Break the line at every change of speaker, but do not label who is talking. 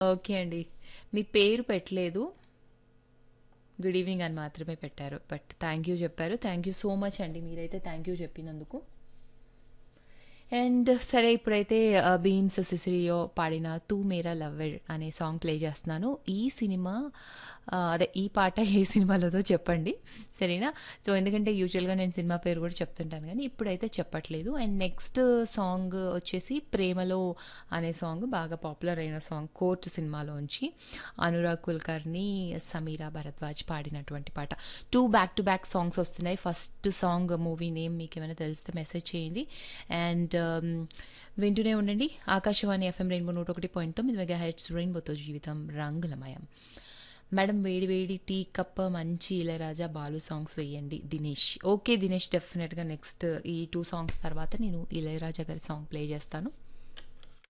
Okay అండి. మీ పేరు పెట్టలేదు. గుడ్ ఈవినింగ్ అని మాత్రమే పెట్టారు. బట్ థ్యాంక్ యూ చెప్పారు. థ్యాంక్ యూ సో మచ్ అండి. మీరైతే థ్యాంక్ యూ చెప్పినందుకు. అండ్ సరే ఇప్పుడైతే ఆహ్, బీమ్స్ సిసిరియో పాడిన 'తూ మేరా లవ్వర్' అనే సాంగ్ ప్లే చేస్తున్నాను. ఈ సినిమా ఆహ్, అదే ఈ పాట ఏ సినిమాలోదో చెప్పండి. సరేనా? సో, ఎందుకంటే యూజువల్‌గా నేను సినిమా పేరు కూడా చెప్తుంటాను గానీ, ఇప్పుడైతే చెప్పట్లేదు. అండ్ నెక్స్ట్ సాంగ్ వచ్చేసి 'ప్రేమలో' అనే సాంగ్ బాగా పాపులర్ అయిన సాంగ్ 'కోర్ట్' సినిమాలోంచి అనురాగ్ కుల్కర్ణి, సమీరా భరద్వాజ్ పాడినటువంటి పాట. 2 బ్యాక్ టు బ్యాక్ సాంగ్స్ వస్తున్నాయి. ఫస్ట్ సాంగ్ మూవీ నేమ్ మీకేమైనా తెలిస్తే మెసేజ్ చేయండి. అండ్ ఆహ్, వింటూనే ఉండండి. ఆకాశవాణి ఎఫ్ఎం రెయిన్బో 101.9 మెగాహెర్ట్జ్ రెయిన్బోతో జీవితం రంగులమయం. మేడం వేడి వేడి టీ కప్ మంచి ఇళయరాజా, బాలు సాంగ్స్ వేయండి దినేష్. ఓకే దినేష్ డెఫినెట్‌గా నెక్స్ట్ ఈ 2 సాంగ్స్ తర్వాత నేను ఇళయరాజా గారి సాంగ్ ప్లే చేస్తాను.